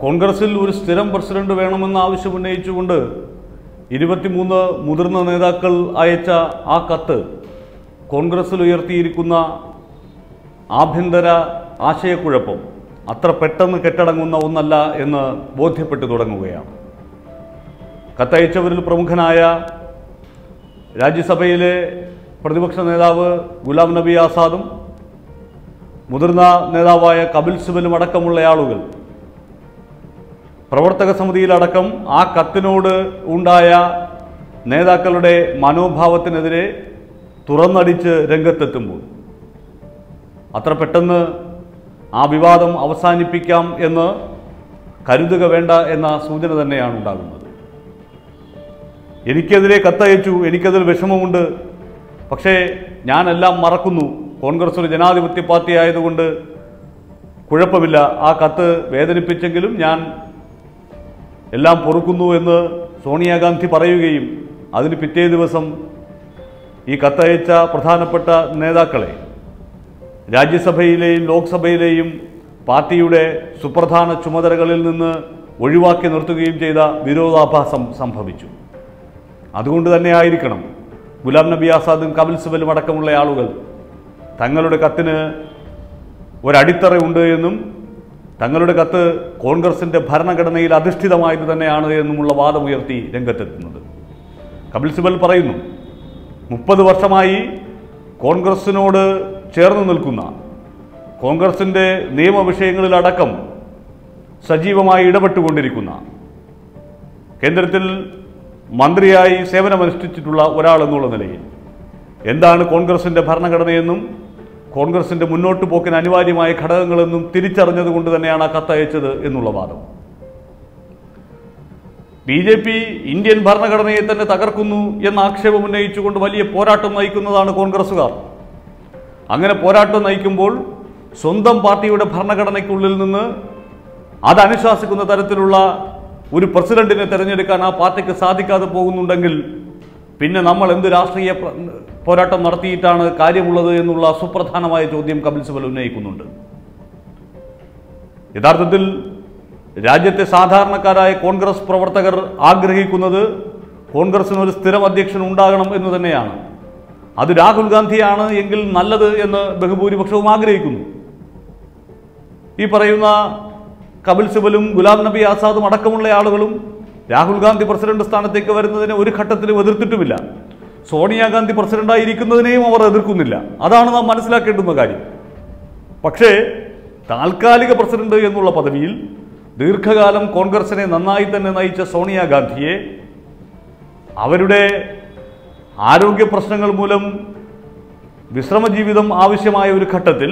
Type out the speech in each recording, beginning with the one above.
കോൺഗ്രസിൽ ഒരു സ്ഥിരം പ്രസിഡന്റ് വേണമെന്ന് ആവശ്യമുന്നയിച്ചുകൊണ്ട് ഇരുപത്തിമൂന്ന് മുതിർന്ന നേതാക്കൾ അയച്ച ആ കത്ത് കോൺഗ്രസിൽ ഉയർത്തിയിരിക്കുന്ന ആഭ്യന്തര ആശയക്കുഴപ്പം അത്ര പെട്ടെന്ന് കെട്ടടങ്ങുന്ന ഒന്നല്ല എന്ന് ബോധ്യപ്പെട്ടു തുടങ്ങുകയാണ് കത്തയച്ചവരിൽ പ്രമുഖനായ രാജ്യസഭയിലെ പ്രതിപക്ഷ നേതാവ് ഗുലാം നബി ആസാദും മുതിർന്ന നേതാവായ കപിൽ സിബലും അടക്കമുള്ള ആളുകൾ പ്രവർത്തക സമിതിയിലടക്കം ആ കത്തിനോട് ഉണ്ടായ നേതാക്കളുടെ മനോഭാവത്തിനെതിരെ തുറന്നടിച്ച് രംഗത്തെത്തുമ്പോൾ അത്ര പെട്ടെന്ന് ആ വിവാദം അവസാനിപ്പിക്കാം എന്ന് കരുതുക വേണ്ട എന്ന സൂചന തന്നെയാണ് ഉണ്ടാകുന്നത് എനിക്കെതിരെ കത്തയച്ചു എനിക്കതിൽ വിഷമമുണ്ട് പക്ഷേ ഞാനെല്ലാം മറക്കുന്നു കോൺഗ്രസ് ഒരു ജനാധിപത്യ പാർട്ടി ആയതുകൊണ്ട് കുഴപ്പമില്ല ആ കത്ത് വേദനിപ്പിച്ചെങ്കിലും ഞാൻ എല്ലാം പൊറുക്കുന്നു എന്ന് സോണിയാഗാന്ധി പറയുകയും അതിന് പിറ്റേ ദിവസം ഈ കത്തയച്ച പ്രധാനപ്പെട്ട നേതാക്കളെ രാജ്യസഭയിലെയും ലോക്സഭയിലെയും പാർട്ടിയുടെ സുപ്രധാന ചുമതലകളിൽ നിന്ന് ഒഴിവാക്കി നിർത്തുകയും ചെയ്ത വിരോധാഭാസം സംഭവിച്ചു അതുകൊണ്ട് തന്നെ ആയിരിക്കണം ഗുലാം നബി ആസാദും കപിൽ സിബലും അടക്കമുള്ള ആളുകൾ തങ്ങളുടെ കത്തിന് ഒരടിത്തറയുണ്ട് എന്നും തങ്ങളുടെ കത്ത് കോൺഗ്രസിൻ്റെ ഭരണഘടനയിൽ അധിഷ്ഠിതമായത് തന്നെയാണ് എന്നുമുള്ള വാദമുയർത്തി രംഗത്തെത്തുന്നത് കപിൽ സിബൽ പറയുന്നു മുപ്പത് വർഷമായി കോൺഗ്രസിനോട് ചേർന്ന് നിൽക്കുന്ന കോൺഗ്രസിൻ്റെ നിയമവിഷയങ്ങളിലടക്കം സജീവമായി ഇടപെട്ടുകൊണ്ടിരിക്കുന്ന കേന്ദ്രത്തിൽ മന്ത്രിയായി സേവനമനുഷ്ഠിച്ചിട്ടുള്ള ഒരാളെന്നുള്ള നിലയിൽ എന്താണ് കോൺഗ്രസിൻ്റെ ഭരണഘടനയെന്നും കോൺഗ്രസിൻ്റെ മുന്നോട്ട് പോക്കിന് അനിവാര്യമായ ഘടകങ്ങളെന്നും തിരിച്ചറിഞ്ഞതുകൊണ്ട് തന്നെയാണ് ആ കത്തയച്ചത് എന്നുള്ള വാദം ബി ജെ പി ഇന്ത്യൻ ഭരണഘടനയെ തന്നെ തകർക്കുന്നു എന്ന ആക്ഷേപം ഉന്നയിച്ചുകൊണ്ട് വലിയ പോരാട്ടം നയിക്കുന്നതാണ് കോൺഗ്രസ്സുകാർ അങ്ങനെ പോരാട്ടം നയിക്കുമ്പോൾ സ്വന്തം പാർട്ടിയുടെ ഭരണഘടനയ്ക്കുള്ളിൽ നിന്ന് അത് അനുശാസിക്കുന്ന തരത്തിലുള്ള ഒരു പ്രസിഡന്റിനെ തിരഞ്ഞെടുക്കാൻ ആ പാർട്ടിക്ക് സാധിക്കാതെ പോകുന്നുണ്ടെങ്കിൽ പിന്നെ നമ്മൾ എന്ത് രാഷ്ട്രീയ പ്ര- പോരാട്ടം നടത്തിയിട്ടാണ് കാര്യമുള്ളത് എന്നുള്ള സുപ്രധാനമായ ചോദ്യം കപിൽ സിബൽ ഉന്നയിക്കുന്നുണ്ട് യഥാർത്ഥത്തിൽ രാജ്യത്തെ സാധാരണക്കാരായ കോൺഗ്രസ് പ്രവർത്തകർ ആഗ്രഹിക്കുന്നത് കോൺഗ്രസിന് ഒരു സ്ഥിരം അധ്യക്ഷൻ ഉണ്ടാകണം എന്ന് തന്നെയാണ് അത് രാഹുൽ ഗാന്ധിയാണ് എങ്കിൽ നല്ലത് എന്ന് ബഹുഭൂരിപക്ഷവും ആഗ്രഹിക്കുന്നു ഈ പറയുന്ന കപിൽ സിബലും ഗുലാം നബി ആസാദും അടക്കമുള്ള ആളുകളും രാഹുൽ ഗാന്ധി പ്രസിഡന്റ് സ്ഥാനത്തേക്ക് വരുന്നതിനെ ഒരു ഘട്ടത്തിലും എതിർത്തിട്ടുമില്ല സോണിയാഗാന്ധി പ്രസിഡന്റായിരിക്കുന്നതിനെയും അവർ എതിർക്കുന്നില്ല അതാണ് നാം മനസ്സിലാക്കേണ്ടുന്ന കാര്യം പക്ഷേ താൽക്കാലിക പ്രസിഡന്റ് എന്നുള്ള പദവിയിൽ ദീർഘകാലം കോൺഗ്രസിനെ നന്നായി തന്നെ നയിച്ച സോണിയാഗാന്ധിയെ അവരുടെ ആരോഗ്യ പ്രശ്നങ്ങൾ മൂലം വിശ്രമജീവിതം ആവശ്യമായ ഒരു ഘട്ടത്തിൽ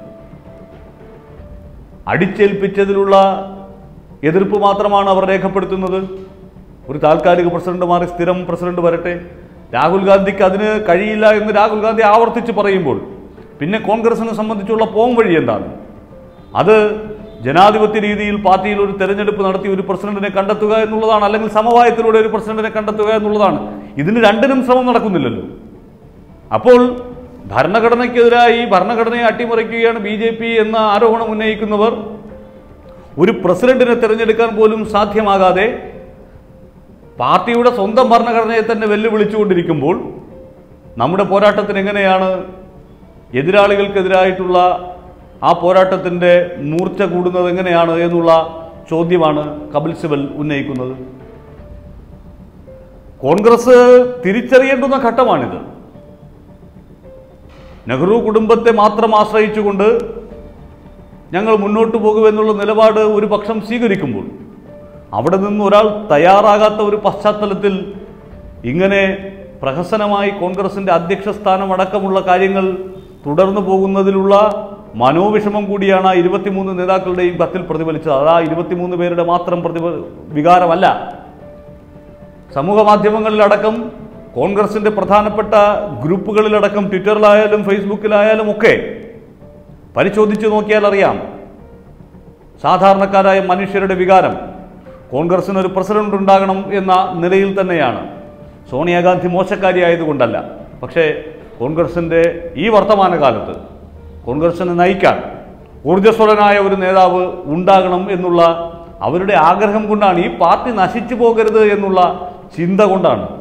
അടിച്ചേൽപ്പിച്ചതിലുള്ള എതിർപ്പ് മാത്രമാണ് അവർ രേഖപ്പെടുത്തുന്നത് ഒരു താൽക്കാലിക പ്രസിഡന്റ് മാറി സ്ഥിരം പ്രസിഡന്റ് വരട്ടെ രാഹുൽ ഗാന്ധിക്ക് അതിന് കഴിയില്ല എന്ന് രാഹുൽ ഗാന്ധി ആവർത്തിച്ച് പറയുമ്പോൾ പിന്നെ കോൺഗ്രസിനെ സംബന്ധിച്ചുള്ള പോം വഴി എന്താണ് അത് ജനാധിപത്യ രീതിയിൽ പാർട്ടിയിൽ ഒരു തെരഞ്ഞെടുപ്പ് നടത്തി ഒരു പ്രസിഡന്റിനെ കണ്ടെത്തുക എന്നുള്ളതാണ് അല്ലെങ്കിൽ സമവായത്തിലൂടെ ഒരു പ്രസിഡന്റിനെ കണ്ടെത്തുക എന്നുള്ളതാണ് ഇതിന് രണ്ടിനും ശ്രമം നടക്കുന്നില്ലല്ലോ അപ്പോൾ ഭരണഘടനയ്ക്കെതിരായി ഭരണഘടനയെ അട്ടിമറിക്കുകയാണ് ബി ജെ പി എന്ന ആരോപണം ഉന്നയിക്കുന്നവർ ഒരു പ്രസിഡന്റിനെ തിരഞ്ഞെടുക്കാൻ പോലും സാധ്യമാകാതെ പാർട്ടിയുടെ സ്വന്തം ഭരണഘടനയെ തന്നെ വെല്ലുവിളിച്ചുകൊണ്ടിരിക്കുമ്പോൾ നമ്മുടെ പോരാട്ടത്തിന് എങ്ങനെയാണ് എതിരാളികൾക്കെതിരായിട്ടുള്ള ആ പോരാട്ടത്തിൻ്റെ മൂർച്ച കൂടുന്നത് എങ്ങനെയാണ് എന്നുള്ള ചോദ്യമാണ് കപിൽ സിബൽ ഉന്നയിക്കുന്നത് കോൺഗ്രസ് തിരിച്ചറിയേണ്ടുന്ന ഘട്ടമാണിത് നെഹ്റു കുടുംബത്തെ മാത്രം ആശ്രയിച്ചുകൊണ്ട് ഞങ്ങൾ മുന്നോട്ട് പോകുമെന്നുള്ള നിലപാട് ഒരു പക്ഷം സ്വീകരിക്കുമ്പോൾ അവിടെ നിന്ന് ഒരാൾ തയ്യാറാകാത്ത ഒരു പശ്ചാത്തലത്തിൽ ഇങ്ങനെ പ്രഹസനമായി കോൺഗ്രസിൻ്റെ അധ്യക്ഷ സ്ഥാനം അടക്കമുള്ള കാര്യങ്ങൾ തുടർന്നു പോകുന്നതിലുള്ള മനോവിഷമം കൂടിയാണ് ആ ഇരുപത്തിമൂന്ന് നേതാക്കളുടെയും കത്തിൽ പ്രതിഫലിച്ചത് അത് ആ ഇരുപത്തിമൂന്ന് പേരുടെ മാത്രം പ്രതിഫ വികാരമല്ല സമൂഹ മാധ്യമങ്ങളിലടക്കം കോൺഗ്രസിന്റെ പ്രധാനപ്പെട്ട ഗ്രൂപ്പുകളിലടക്കം ട്വിറ്ററിലായാലും ഫേസ്ബുക്കിലായാലും ഒക്കെ പരിശോധിച്ച് നോക്കിയാൽ അറിയാം സാധാരണക്കാരായ മനുഷ്യരുടെ വികാരം കോൺഗ്രസിന് ഒരു പ്രസിഡന്റ് ഉണ്ടാകണം എന്ന നിലയിൽ തന്നെയാണ് സോണിയാഗാന്ധി മോശക്കാരിയായതുകൊണ്ടല്ല പക്ഷേ കോൺഗ്രസിൻ്റെ ഈ വർത്തമാനകാലത്ത് കോൺഗ്രസിനെ നയിക്കാൻ ഊർജ്ജസ്വലനായ ഒരു നേതാവ് ഉണ്ടാകണം എന്നുള്ള അവരുടെ ആഗ്രഹം കൊണ്ടാണ് ഈ പാർട്ടി നശിച്ചു പോകരുത് എന്നുള്ള ചിന്ത കൊണ്ടാണ്